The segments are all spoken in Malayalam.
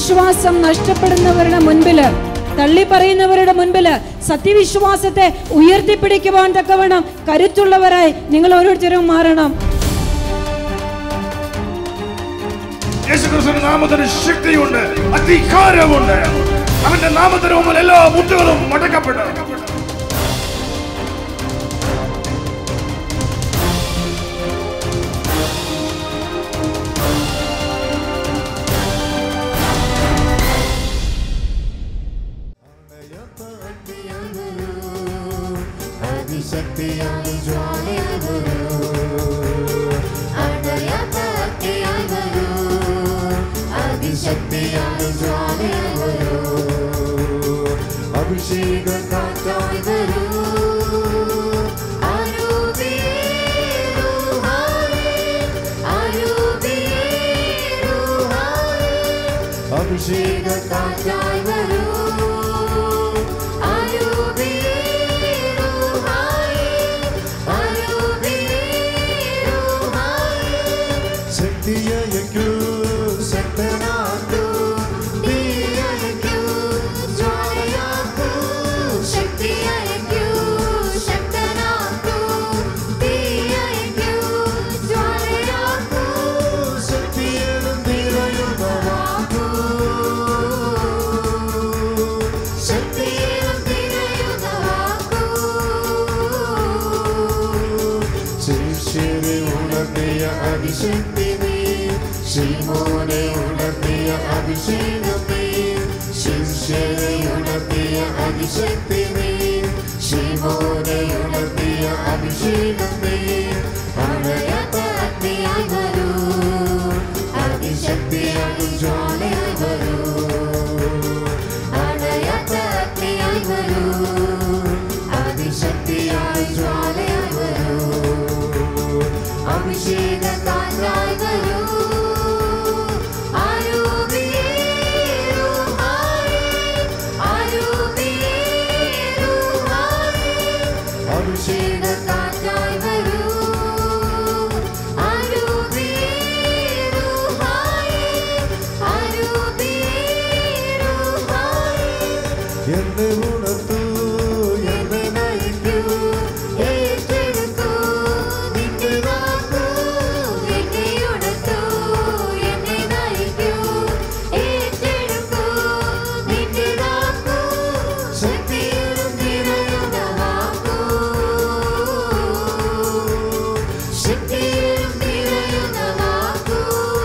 വിശ്വാസം നഷ്ടപ്പെടുന്നവരുടെ മുൻപില് തള്ളി പറയുന്നവരുടെ മുൻപില് സത്യവിശ്വാസത്തെ ഉയർത്തിപ്പിടിക്കുവാൻ തക്കവണ്ണം കരുത്തുള്ളവരായി നിങ്ങൾ ഓരോരുത്തരും മാറണം യേശുക്രിസ്തുവിന്റെ നാമത്തിന് ശക്തിയുണ്ട് അധികാരമുണ്ട് അവന്റെ നാമത്തിന് മുമ്പിൽ എല്ലാ മുട്ടുകളും മടക്കപ്പെട്ടു അതിശക്തിയാൽ ജ്വാലയാൽ വരൂ അടയാത്ത അഗ്നിയാൽ വരൂ അതിശക്തിയാൽ ജ്വാലയാൽ വരൂ അഭിഷേക കാറ്റായി വരൂ ആരൂപിയേ രൂഹായേ, ആരൂപിയേ രൂഹായേ. അഭിഷേക കാറ്റായി വരൂ ആരൂപിയേ രൂഹായേ, ആരൂപിയേ രൂഹായേ. ശക്തിയയക്കൂ ശക്തനാക്കൂ തീയയക്കൂ ജ്വാലയാക്കൂ ശക്തിയയക്കൂ ശക്തനാക്കൂ തീയയക്കൂ ജ്വാലയാക്കൂ ശക്തിയേറും നിറയുന്നതാക്കൂ ശക്തിയേറും നിറയുന്നതാക്കൂ ശിഷ്യരെ ഉണർത്തിയ അഭിഷക്തി നീ ശിമോനെ ഉണർത്തിയ അഭിഷേകം നീ ശിഷ്യരെ ഉണർത്തിയ അഭിഷക്തി നീ ശിമോനെ ഉണർത്തിയ അഭിഷേകം നീ അണയാത്ത അഗ്നിയായി വരൂ അതിശക്തിയായി ജ്വാലയായി വരൂ അണയാത്ത അഗ്നിയായി വരൂ അതിശക്തിയായി ജ്വാലയായി വരൂ അഭിഷേക കാറ്റായി വരൂ ആരൂപിയേ രൂഹായേ, ആരൂപിയേ രൂഹായേ. അഭിഷേക കാറ്റായി വരൂ ആരൂപിയേ രൂഹായേ, ആരൂപിയേ രൂഹായേ. എന്നെ ഉണർത്തൂ എന്നെ നയിക്കൂ ഏറ്റെടുക്കൂ നിന്റെ വാക്കൂ എന്നെ ഉണർത്തൂ എന്നെ നയിക്കൂ ഏറ്റെടുക്കൂ നിന്റെ വാക്കൂ ശക്തിയിലും നിറയുന്ന വാക്കൂ ശക്തിയിലും നിറയുന്ന വാക്കൂ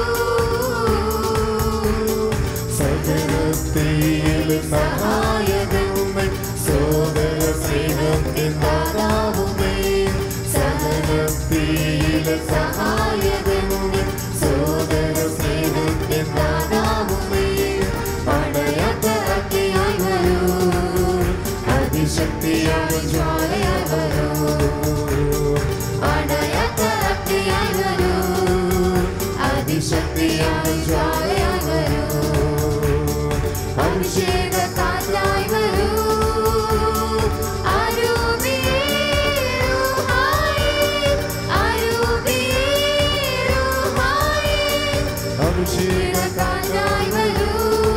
സകലത്തിൽ സഹായകവുമേ സോദര സ്നേഹത്തിൻ നാദാവുമേ സകലത്തിൽ സഹായകവുമേ സോദര സ്നേഹത്തിൻ നാദാവുമേ അടയാത്ത അഗ്നിയായി വരൂ അതിശക്തിയായ ജ്വാലയായി വരൂ അടയാത്ത അഗ്നിയായി വരൂ അതിശക്തിയായ ജ്വാലയായി വരൂ അഭിഷേക കാറ്റായി വരൂ ആരൂപിയേ രൂഹായേ, ആരൂപിയേ രൂഹായേ. അഭിഷേക കാറ്റായി വരൂ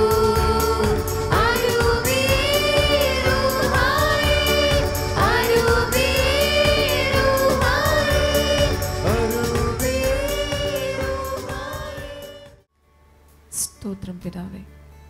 ആരൂപിയേ രൂഹായേ, ആരൂപിയേ രൂഹായേ. ആരൂപിയേ രൂഹായേ. സ്തോത്രം പിതാവേ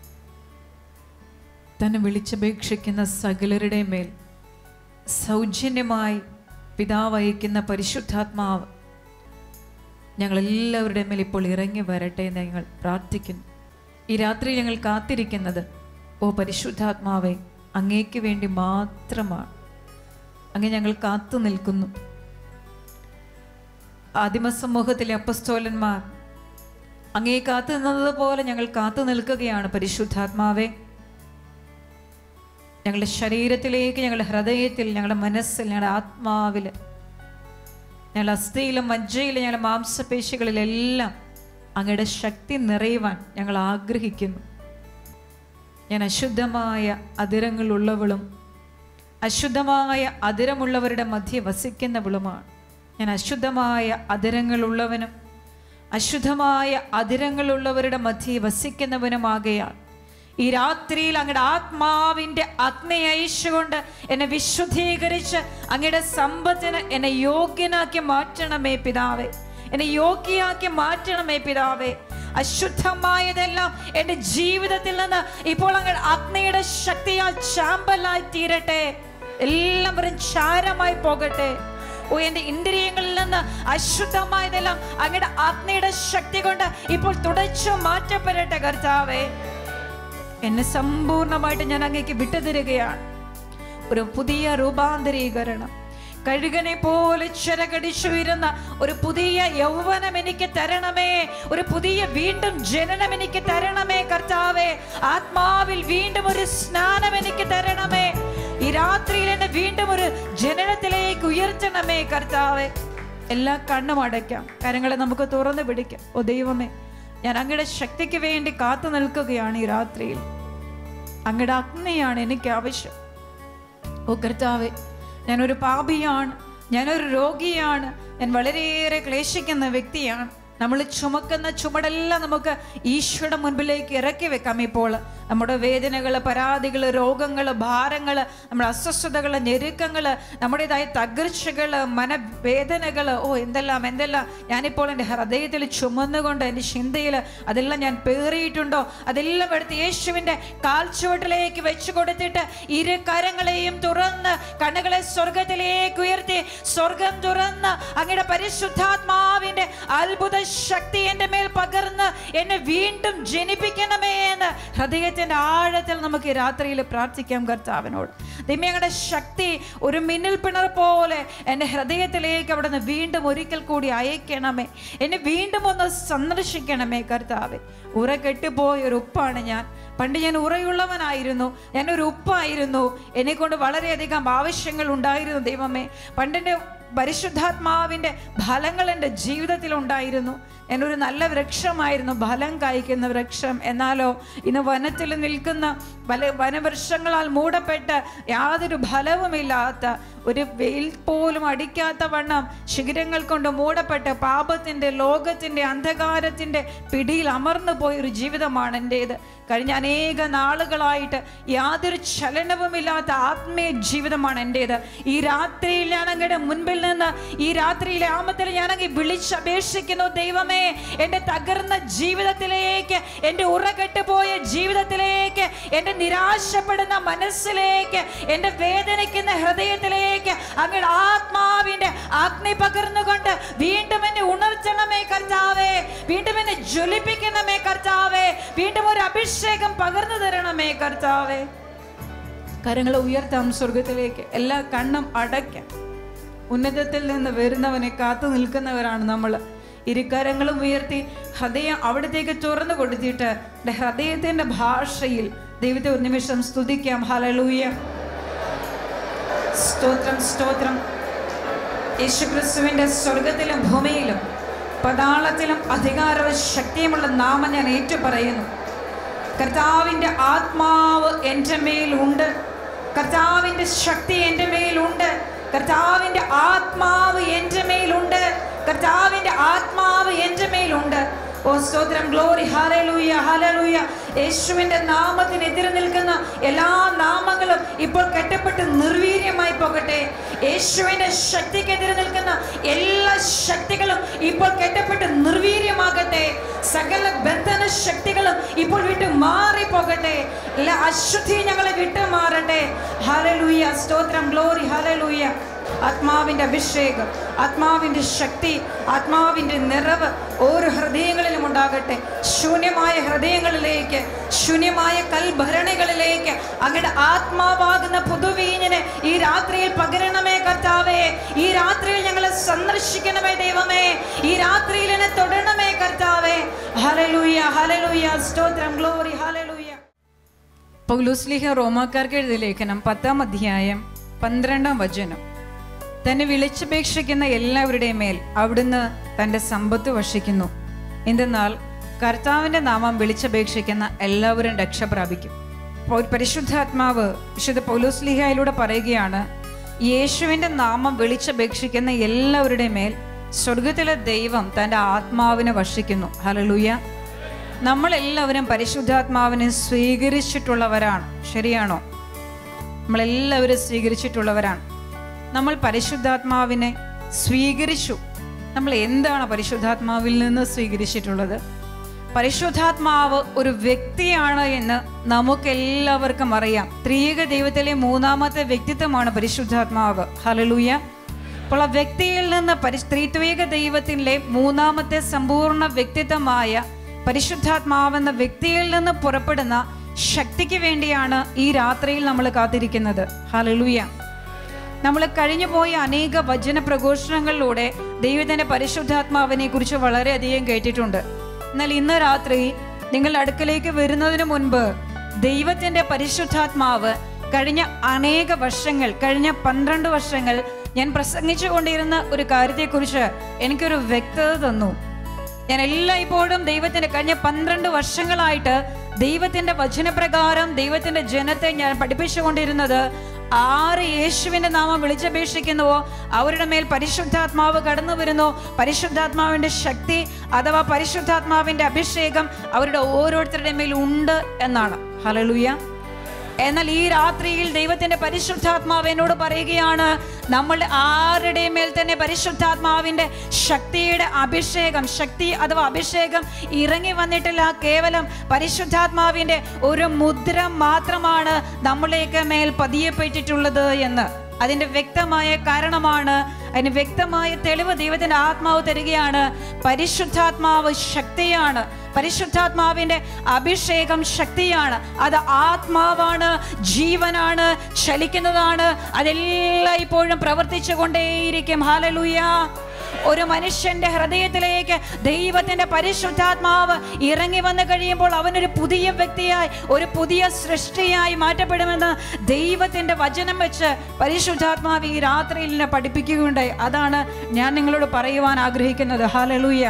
തന്നെ വിളിച്ചപേക്ഷിക്കുന്ന സകലരുടെ മേൽ സൗജന്യമായി പിതാവ് അയക്കുന്ന പരിശുദ്ധാത്മാവ് ഞങ്ങളെല്ലാവരുടെ മേൽ ഇപ്പോൾ ഇറങ്ങി വരട്ടെ എന്ന് ഞങ്ങൾ പ്രാർത്ഥിക്കുന്നു ഈ രാത്രി ഞങ്ങൾ കാത്തിരിക്കുന്നത് ഓ പരിശുദ്ധാത്മാവെ അങ്ങേക്ക് വേണ്ടി മാത്രമാണ് അങ്ങ് ഞങ്ങൾ കാത്തു നിൽക്കുന്നു ആദിമസമൂഹത്തിലെ അപ്പസ്തോലന്മാർ അങ്ങേ കാത്തു നിന്നതുപോലെ ഞങ്ങൾ കാത്തു നിൽക്കുകയാണ് പരിശുദ്ധാത്മാവെ ഞങ്ങളുടെ ശരീരത്തിലേക്ക് ഞങ്ങളുടെ ഹൃദയത്തിൽ ഞങ്ങളുടെ മനസ്സിൽ ഞങ്ങളുടെ ആത്മാവിൽ ഞങ്ങളുടെ അസ്ഥിയിലും മജ്ജയിലും ഞങ്ങളുടെ മാംസപേശികളിലെല്ലാം അങ്ങയുടെ ശക്തി നിറയുവാൻ ഞങ്ങൾ ആഗ്രഹിക്കുന്നു ഞാൻ അശുദ്ധമായ അതിരങ്ങളുള്ളവളും അശുദ്ധമായ അതിരമുള്ളവരുടെ മധ്യ വസിക്കുന്നവളുമാണ് ഞാൻ അശുദ്ധമായ അതിരങ്ങളുള്ളവനും അശുദ്ധമായ അതിരങ്ങളുള്ളവരുടെ മധ്യ വസിക്കുന്നവനുമാകയാൽ ഈ രാത്രിയിൽ അങ്ങയുടെ ആത്മാവിന്റെ അഗ്നി അയച്ചുകൊണ്ട് എന്നെ വിശുദ്ധീകരിച്ച് അങ്ങയുടെ സമ്പത്തിന് എന്നെ യോഗ്യനാക്കി മാറ്റണമേ പിതാവേ എന്നെ യോഗ്യയാക്കി മാറ്റണമേ പിതാവേ അശുദ്ധമായതെല്ലാം എൻ്റെ ജീവിതത്തിൽ നിന്ന് ഇപ്പോൾ അങ്ങ് അഗ്നിയുടെ ശക്തിയാൽ ചാമ്പലായി തീരട്ടെ എല്ലാം വെറും ചാരമായി പോകട്ടെ ഓ എൻ്റെ ഇന്ദ്രിയങ്ങളിൽ നിന്ന് അശുദ്ധമായതെല്ലാം അങ്ങയുടെ അഗ്നിയുടെ ശക്തി കൊണ്ട് ഇപ്പോൾ തുടച്ചു മാറ്റപ്പെടട്ടെ കർത്താവേ എന്നെ സമ്പൂർണ്ണമായിട്ട് ഞാൻ അങ്ങേക്ക് വിട്ടുതരികയാണ് ഒരു പുതിയ രൂപാന്തരീകരണം കഴുകനെ പോലെ ചിറകടിച്ചുയരുന്ന ഒരു പുതിയ യൗവനം എനിക്ക് തരണമേ ഒരു പുതിയ വീണ്ടും ജനനം എനിക്ക് തരണമേ കർത്താവേ ആത്മാവിൽ വീണ്ടും ഒരു സ്നാനം എനിക്ക് തരണമേ ഈ രാത്രിയിൽ എന്നെ വീണ്ടും ഒരു ജനനത്തിലേക്ക് ഉയർത്തണമേ കർത്താവേ എല്ലാ കണ്ണും അടയ്ക്കാം കരങ്ങളെ നമുക്ക് തുറന്നു പിടിക്കാം ഓ ദൈവമേ ഞാൻ അങ്ങയുടെ ശക്തിക്ക് വേണ്ടി കാത്തു നിൽക്കുകയാണ് ഈ രാത്രിയിൽ അങ്ങയുടെ അഗ്നിയാണ് എനിക്ക് ആവശ്യം ഓ കർത്താവെ ഞാനൊരു പാപിയാണ് ഞാനൊരു രോഗിയാണ് ഞാൻ വളരെയേറെ ക്ലേശിക്കുന്ന വ്യക്തിയാണ് നമ്മൾ ചുമക്കുന്ന ചുമടെല്ലാം നമുക്ക് ഈശോയുടെ മുൻപിലേക്ക് ഇറക്കി വെക്കാം ഇപ്പോൾ നമ്മുടെ വേദനകൾ പരാതികൾ രോഗങ്ങൾ ഭാരങ്ങൾ നമ്മുടെ അസ്വസ്ഥതകൾ ഞെരുക്കങ്ങൾ നമ്മുടേതായ തകർച്ചകൾ മനവേദനകൾ ഓ എന്തെല്ലാം എന്തെല്ലാം ഞാനിപ്പോൾ എൻ്റെ ഹൃദയത്തിൽ ചുമന്നുകൊണ്ട് എൻ്റെ ചിന്തയിൽ അതെല്ലാം ഞാൻ പേറിയിട്ടുണ്ടോ അതെല്ലാം എടുത്ത് യേശുവിൻ്റെ കാൽച്ചുവട്ടിലേക്ക് വെച്ചു കൊടുത്തിട്ട് ഇരു കരങ്ങളെയും തുറന്ന് കണ്ണുകളെ സ്വർഗത്തിലേക്ക് ഉയർത്തി സ്വർഗം തുറന്ന് അങ്ങയുടെ പരിശുദ്ധാത്മാവിൻ്റെ അത്ഭുത ശക്തി എൻ്റെ മേൽ പകർന്ന് എന്നെ വീണ്ടും ജനിപ്പിക്കണമേ എന്ന് ഹൃദയത്തിൻ്റെ ആഴത്തിൽ നമുക്ക് ഈ രാത്രിയിൽ പ്രാർത്ഥിക്കാം കർത്താവിനോട് ദൈവമേ അങ്ങയുടെ ശക്തി ഒരു മിന്നൽ പിണർ പോലെ എൻ്റെ ഹൃദയത്തിലേക്ക് അവിടെ നിന്ന് വീണ്ടും ഒരിക്കൽ കൂടി അയക്കണമേ എന്നെ വീണ്ടും ഒന്ന് സന്ദർശിക്കണമേ കർത്താവെ ഉറ കെട്ടുപോയ ഒരു ഉപ്പാണ് ഞാൻ പണ്ട് ഞാൻ ഉറയുള്ളവനായിരുന്നു ഞാനൊരു ഉപ്പായിരുന്നു എന്നെ കൊണ്ട് വളരെയധികം ആവശ്യങ്ങൾ ഉണ്ടായിരുന്നു ദൈവമേ പണ്ടെൻ്റെ പരിശുദ്ധാത്മാവിൻ്റെ ഫലങ്ങൾ എൻ്റെ ജീവിതത്തിൽ ഉണ്ടായിരുന്നു ഞാനൊരു നല്ല വൃക്ഷമായിരുന്നു ഫലം കായ്ക്കുന്ന വൃക്ഷം എന്നാലോ ഇന്ന് വനത്തിൽ നിൽക്കുന്ന വല വനവൃക്ഷങ്ങളാൽ മൂടപ്പെട്ട് യാതൊരു ഫലവുമില്ലാത്ത ഒരു വെയിൽ പോലും അടിക്കാത്ത വണ്ണം ശിഖരങ്ങൾ കൊണ്ട് മൂടപ്പെട്ട് പാപത്തിൻ്റെ ലോകത്തിൻ്റെ അന്ധകാരത്തിൻ്റെ പിടിയിൽ അമർന്നു പോയൊരു ജീവിതമാണ് എൻ്റേത് കഴിഞ്ഞ അനേക നാളുകളായിട്ട് യാതൊരു ചലനവുമില്ലാത്ത ആത്മീയ ജീവിതമാണ് എൻ്റേത് ഈ രാത്രിയിൽ ഞാൻ അങ്ങയുടെ മുൻപിൽ നിന്ന് ഈ രാത്രിയിലെ ആമത്തിൽ ഞാൻ അങ്ങ് വിളിച്ചപേക്ഷിക്കുന്നു ദൈവമേ എൻ്റെ തകർന്ന ജീവിതത്തിലേക്ക് എൻ്റെ ഉറകെട്ടുപോയ ജീവിതത്തിലേക്ക് എൻ്റെ നിരാശപ്പെടുന്ന മനസ്സിലേക്ക് എൻ്റെ വേദനിക്കുന്ന ഹൃദയത്തിലേക്ക് അങ്ങയുടെ ആത്മാവിൻ്റെ അഗ്നി പകർന്നുകൊണ്ട് വീണ്ടും എന്നെ ഉണർത്തണമേ കർത്താവേ വീണ്ടും എന്നെ ജ്വലിപ്പിക്കണമേ കർത്താവേ വീണ്ടും ഒരു അഭിഷേകം പകർന്നു തരണമേ കർത്താവേ കരങ്ങൾ ഉയർത്താം സ്വർഗത്തിലേക്ക് എല്ലാ കണ്ണും അടയ്ക്കാം ഉന്നതത്തിൽ നിന്ന് വരുന്നവനെ കാത്തു നിൽക്കുന്നവരാണ് നമ്മൾ ഇരുകരങ്ങളും ഉയർത്തി ഹൃദയം അവിടത്തേക്ക് തുറന്നു കൊടുത്തിട്ട് എൻ്റെ ഹൃദയത്തിൻ്റെ ഭാഷയിൽ ദൈവത്തെ ഒരു നിമിഷം സ്തുതിക്കാം ഹലലൂയ സ്തോത്രം സ്തോത്രം യേശുക്രിസ്തുവിൻ്റെ സ്വർഗത്തിലും ഭൂമിയിലും പതാളത്തിലും അധികാരവും ശക്തിയുമുള്ള നാമം ഞാൻ ഏറ്റുപറയുന്നു കർത്താവിൻ്റെ ആത്മാവ് എൻ്റെ മേലുണ്ട് കർത്താവിൻ്റെ ശക്തി എൻ്റെ മേലുണ്ട് കർത്താവിൻ്റെ ആത്മാവ് എൻ്റെ മേലുണ്ട് കർത്താവിൻ്റെ ആത്മാവ് എൻ്റെ മേലുണ്ട് ഓ സ്തോത്രം ഗ്ലോറി ഹലലൂയ ഹലലൂയ യേശുവിൻ്റെ നാമത്തിനെതിരെ നിൽക്കുന്ന എല്ലാ നാമങ്ങളും ഇപ്പോൾ കെട്ടപ്പെട്ട് നിർവീര്യമായി പോകട്ടെ യേശുവിൻ്റെ ശക്തിക്കെതിരെ നിൽക്കുന്ന എല്ലാ ശക്തികളും ഇപ്പോൾ കെട്ടപ്പെട്ട് നിർവീര്യമാകട്ടെ സകല ബന്ധന ശക്തികളും ഇപ്പോൾ വിട്ട് മാറിപ്പോകട്ടെ എല്ലാ അശുദ്ധി ഞങ്ങളെ വിട്ട് മാറട്ടെ ഹലലൂയ സ്തോത്രം ഗ്ലോറി ഹലലൂയ ആത്മാവിൻ്റെ അഭിഷേകം ആത്മാവിൻ്റെ ശക്തി ആത്മാവിൻ്റെ നിറവ് ഓരോ ഹൃദയങ്ങളിലും ഉണ്ടാകട്ടെ ശൂന്യമായ ഹൃദയങ്ങളിലേക്ക് ശൂന്യമായ കൽഭരണികളിലേക്ക് അങ്ങയുടെ ആത്മാവാകുന്ന പുതുവീഞ്ഞിനെ ഈ രാത്രിയിൽ പകരണമേ കർത്താവേ ഈ രാത്രിയിൽ ഞങ്ങളെ സന്ദർശിക്കണമേ ദൈവമേ ഈ രാത്രിയിൽ എന്നെ തൊടണമേ കർത്താവേ ഹലലൂയ ഹലലൂയ സ്തോത്രം ഗ്ലോറി ഹലലൂയ പൗലൂസ്ലിഹ റോമാക്കാർക്ക് എഴുതിയ ലേഖനം പത്താം അധ്യായം പന്ത്രണ്ടാം വചനം തന്നെ വിളിച്ചപേക്ഷിക്കുന്ന എല്ലാവരുടെയും മേൽ അവിടുന്ന് തൻ്റെ സമ്പത്ത് വഷിക്കുന്നു എന്തെന്നാൽ കർത്താവിൻ്റെ നാമം വിളിച്ചപേക്ഷിക്കുന്ന എല്ലാവരും രക്ഷ പ്രാപിക്കും പൗ- പരിശുദ്ധാത്മാവ് വിശുദ്ധ പൗലോസ്ലിഹയിലൂടെ പറയുകയാണ് യേശുവിൻ്റെ നാമം വിളിച്ചപേക്ഷിക്കുന്ന എല്ലാവരുടെയും മേൽ സ്വർഗത്തിലെ ദൈവം തൻ്റെ ആത്മാവിനെ വഷിക്കുന്നു ഹലലൂയ നമ്മളെല്ലാവരും പരിശുദ്ധാത്മാവിനെ സ്വീകരിച്ചിട്ടുള്ളവരാണ് ശരിയാണോ നമ്മളെല്ലാവരും സ്വീകരിച്ചിട്ടുള്ളവരാണ് നമ്മൾ പരിശുദ്ധാത്മാവിനെ സ്വീകരിച്ചു നമ്മൾ എന്താണ് പരിശുദ്ധാത്മാവിൽ നിന്ന് സ്വീകരിച്ചിട്ടുള്ളത് പരിശുദ്ധാത്മാവ് ഒരു വ്യക്തിയാണ് എന്ന് നമുക്കെല്ലാവർക്കും അറിയാം ത്രിയേക ദൈവത്തിലെ മൂന്നാമത്തെ വ്യക്തിത്വമാണ് പരിശുദ്ധാത്മാവ് ഹലലൂയ അപ്പോൾ ആ വ്യക്തിയിൽ നിന്ന് പരി ത്രിത്വേക ദൈവത്തിലെ മൂന്നാമത്തെ സമ്പൂർണ്ണ വ്യക്തിത്വമായ പരിശുദ്ധാത്മാവെന്ന വ്യക്തിയിൽ നിന്ന് പുറപ്പെടുന്ന ശക്തിക്ക് വേണ്ടിയാണ് ഈ രാത്രിയിൽ നമ്മൾ കാത്തിരിക്കുന്നത് ഹലലൂയ നമ്മൾ കഴിഞ്ഞു പോയ അനേക വചന പ്രഘോഷണങ്ങളിലൂടെ ദൈവത്തിന്റെ പരിശുദ്ധാത്മാവിനെ കുറിച്ച് വളരെയധികം കേട്ടിട്ടുണ്ട് എന്നാൽ ഇന്ന് രാത്രി നിങ്ങൾ അടുക്കലേക്ക് വരുന്നതിന് മുൻപ് ദൈവത്തിന്റെ പരിശുദ്ധാത്മാവ് കഴിഞ്ഞ അനേക വർഷങ്ങൾ കഴിഞ്ഞ പന്ത്രണ്ട് വർഷങ്ങൾ ഞാൻ പ്രസംഗിച്ചു കൊണ്ടിരുന്ന ഒരു കാര്യത്തെക്കുറിച്ച് എനിക്കൊരു വ്യക്തത തന്നു ഞാൻ എല്ലായ്പ്പോഴും ദൈവത്തിന്റെ കഴിഞ്ഞ പന്ത്രണ്ട് വർഷങ്ങളായിട്ട് ദൈവത്തിന്റെ വചനപ്രകാരം ദൈവത്തിന്റെ ജനത്തെ ഞാൻ പഠിപ്പിച്ചുകൊണ്ടിരുന്നത് ആറ് യേശുവിന്റെ നാമം വിളിച്ചപേക്ഷിക്കുന്നുവോ അവരുടെ മേൽ പരിശുദ്ധാത്മാവ് കടന്നു വരുന്നു പരിശുദ്ധാത്മാവിന്റെ ശക്തി അഥവാ പരിശുദ്ധാത്മാവിന്റെ അഭിഷേകം അവരുടെ ഓരോരുത്തരുടെ മേൽ ഉണ്ട് എന്നാണ് ഹലലുയ എന്നാൽ ഈ രാത്രിയിൽ ദൈവത്തിന്റെ പരിശുദ്ധാത്മാവ് എന്നോട് പറയുകയാണ് നമ്മൾ ആരുടെ മേൽ തന്നെ പരിശുദ്ധാത്മാവിന്റെ ശക്തിയുടെ അഭിഷേകം ശക്തി അഥവാ അഭിഷേകം ഇറങ്ങി വന്നിട്ടില്ല കേവലം പരിശുദ്ധാത്മാവിന്റെ ഒരു മുദ്ര മാത്രമാണ് നമ്മളേക്ക് മേൽ പതിയപ്പെട്ടിട്ടുള്ളത് എന്ന് അതിന്റെ വ്യക്തമായ കാരണമാണ് അതിന് വ്യക്തമായ തെളിവ് ദൈവത്തിന്റെ ആത്മാവ് തരികയാണ് പരിശുദ്ധാത്മാവ് ശക്തിയാണ് പരിശുദ്ധാത്മാവിന്റെ അഭിഷേകം ശക്തിയാണ് അത് ആത്മാവാണ് ജീവനാണ് ചലിക്കുന്നതാണ് അതെല്ലാം ഇപ്പോഴും പ്രവർത്തിച്ചു കൊണ്ടേയിരിക്കും ഹാലലുയ ഒരു മനുഷ്യന്റെ ഹൃദയത്തിലേക്ക് ദൈവത്തിന്റെ പരിശുദ്ധാത്മാവ് ഇറങ്ങി വന്നു കഴിയുമ്പോൾ അവനൊരു പുതിയ വ്യക്തിയായി ഒരു പുതിയ സൃഷ്ടിയായി മാറ്റപ്പെടുമെന്ന് ദൈവത്തിന്റെ വചനം വെച്ച് പരിശുദ്ധാത്മാവ് ഈ രാത്രിയിൽ എന്നെ പഠിപ്പിക്കുകയുണ്ടായി അതാണ് ഞാൻ നിങ്ങളോട് പറയുവാൻ ആഗ്രഹിക്കുന്നത് ഹാലലൂയ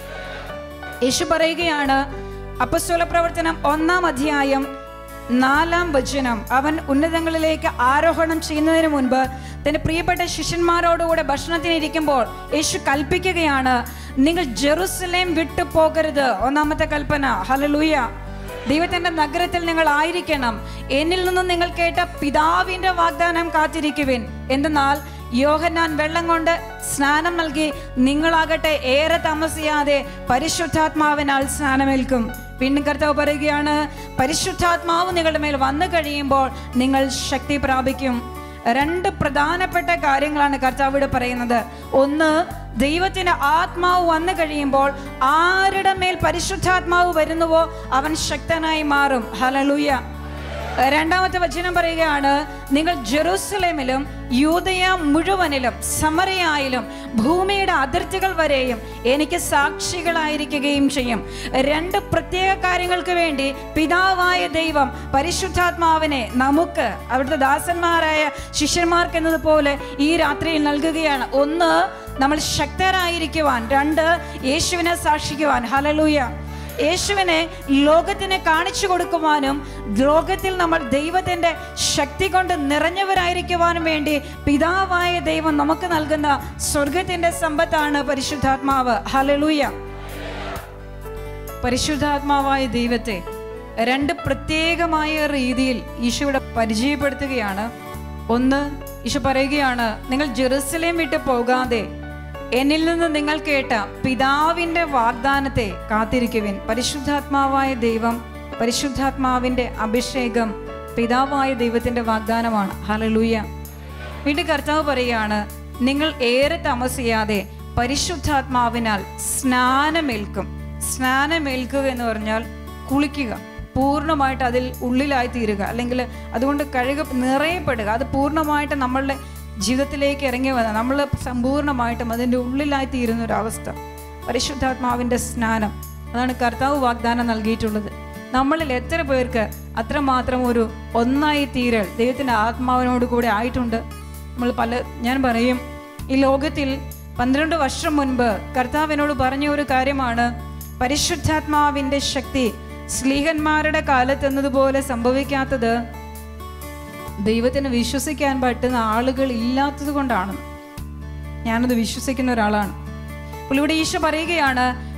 യേശു പറയുകയാണ് അപ്പസ്വല പ്രവർത്തനം ഒന്നാം അധ്യായം നാലാം വചനം അവൻ ഉന്നതങ്ങളിലേക്ക് ആരോഹണം ചെയ്യുന്നതിന് മുൻപ് തന്റെ പ്രിയപ്പെട്ട ശിഷ്യന്മാരോടുകൂടെ ഭക്ഷണത്തിനിരിക്കുമ്പോൾ യേശു കൽപ്പിക്കുകയാണ് നിങ്ങൾ ജെറുസലേം വിട്ടു പോകരുത് ഒന്നാമത്തെ കൽപ്പന ഹലലൂയ ദൈവത്തിന്റെ നഗരത്തിൽ നിങ്ങൾ ആയിരിക്കണം എന്നിൽ നിന്നും നിങ്ങൾ കേട്ട പിതാവിന്റെ വാഗ്ദാനം കാത്തിരിക്കുവിൻ എന്തെന്നാൽ യോഹന്നാൻ വെള്ളം കൊണ്ട് സ്നാനം നൽകി നിങ്ങളാകട്ടെ ഏറെ താമസിയാതെ പരിശുദ്ധാത്മാവിനാൽ സ്നാനമേൽക്കും വീണ്ടും കർത്താവ് പറയുകയാണ് പരിശുദ്ധാത്മാവ് നിങ്ങളുടെ മേൽ വന്നു കഴിയുമ്പോൾ നിങ്ങൾ ശക്തി പ്രാപിക്കും രണ്ട് പ്രധാനപ്പെട്ട കാര്യങ്ങളാണ് കർത്താവ് ഇവിടെ പറയുന്നത് ഒന്ന് ദൈവത്തിന്റെ ആത്മാവ് വന്നു കഴിയുമ്പോൾ ആരുടെ മേൽ പരിശുദ്ധാത്മാവ് വരുന്നുവോ അവൻ ശക്തനായി മാറും ഹലലൂയ രണ്ടാമത്തെ വചനം പറയുകയാണ് നിങ്ങൾ ജെറൂസലേമിലും യൂതയ മുഴുവനിലും സമരയായാലും ഭൂമിയുടെ അതിർത്തികൾ വരെയും എനിക്ക് സാക്ഷികളായിരിക്കുകയും ചെയ്യും രണ്ട് പ്രത്യേക കാര്യങ്ങൾക്ക് വേണ്ടി പിതാവായ ദൈവം പരിശുദ്ധാത്മാവിനെ നമുക്ക് അവിടുത്തെ ദാസന്മാരായ ശിഷ്യന്മാർക്ക് എന്നതുപോലെ ഈ രാത്രിയിൽ നൽകുകയാണ് ഒന്ന് നമ്മൾ ശക്തരായിരിക്കുവാൻ രണ്ട് യേശുവിനെ സാക്ഷിക്കുവാൻ ഹലലൂയ യേശുവിനെ ലോകത്തിന് കാണിച്ചു കൊടുക്കുവാനും ലോകത്തിൽ നമ്മൾ ദൈവത്തിന്റെ ശക്തി കൊണ്ട് നിറഞ്ഞവരായിരിക്കുവാനും വേണ്ടി പിതാവായ ദൈവം നമുക്ക് നൽകുന്ന സ്വർഗത്തിന്റെ സമ്പത്താണ് പരിശുദ്ധാത്മാവ് ഹലലൂയ പരിശുദ്ധാത്മാവായ ദൈവത്തെ രണ്ട് പ്രത്യേകമായ രീതിയിൽ ഈശോയുടെ പരിചയപ്പെടുത്തുകയാണ് ഒന്ന് ഈശോ പറയുകയാണ് നിങ്ങൾ ജെറുസലേം വിട്ട് പോകാതെ എന്നിൽ നിന്ന് നിങ്ങൾ കേട്ട പിതാവിന്റെ വാഗ്ദാനത്തെ കാത്തിരിക്കുവിൻ പരിശുദ്ധാത്മാവായ ദൈവം പരിശുദ്ധാത്മാവിന്റെ അഭിഷേകം പിതാവായ ദൈവത്തിന്റെ വാഗ്ദാനമാണ് ഹലലൂയ വീണ്ടും കർത്താവ് പറയുകയാണ് നിങ്ങൾ ഏറെ താമസിയാതെ പരിശുദ്ധാത്മാവിനാൽ സ്നാനമേൽക്കും സ്നാനമേൽക്കുക എന്ന് പറഞ്ഞാൽ കുളിക്കുക പൂർണ്ണമായിട്ട് അതിൽ ഉള്ളിലായി തീരുക അല്ലെങ്കിൽ അതുകൊണ്ട് കഴുക നിറയപ്പെടുക അത് പൂർണ്ണമായിട്ട് നമ്മളുടെ ജീവിതത്തിലേക്ക് ഇറങ്ങി വന്ന നമ്മൾ സമ്പൂർണ്ണമായിട്ടും അതിൻ്റെ ഉള്ളിലായി തീരുന്ന ഒരു അവസ്ഥ പരിശുദ്ധാത്മാവിൻ്റെ സ്നാനം അതാണ് കർത്താവ് വാഗ്ദാനം നൽകിയിട്ടുള്ളത് നമ്മളിൽ എത്ര പേർക്ക് അത്രമാത്രം ഒരു ഒന്നായി തീരൽ ദൈവത്തിൻ്റെ ആത്മാവിനോട് കൂടെ ആയിട്ടുണ്ട് നമ്മൾ പല ഞാൻ പറയും ഈ ലോകത്തിൽ പന്ത്രണ്ട് വർഷം മുൻപ് കർത്താവിനോട് പറഞ്ഞ ഒരു കാര്യമാണ് പരിശുദ്ധാത്മാവിൻ്റെ ശക്തി സ്ലീഹന്മാരുടെ കാലത്ത് എന്നതുപോലെ സംഭവിക്കാത്തത് ദൈവത്തിന് വിശ്വസിക്കാൻ പറ്റുന്ന ആളുകൾ ഇല്ലാത്തത് കൊണ്ടാണ് ഞാനത് വിശ്വസിക്കുന്ന ഒരാളാണ് അപ്പോൾ ഇവിടെ ഈശോ പറയുകയാണ്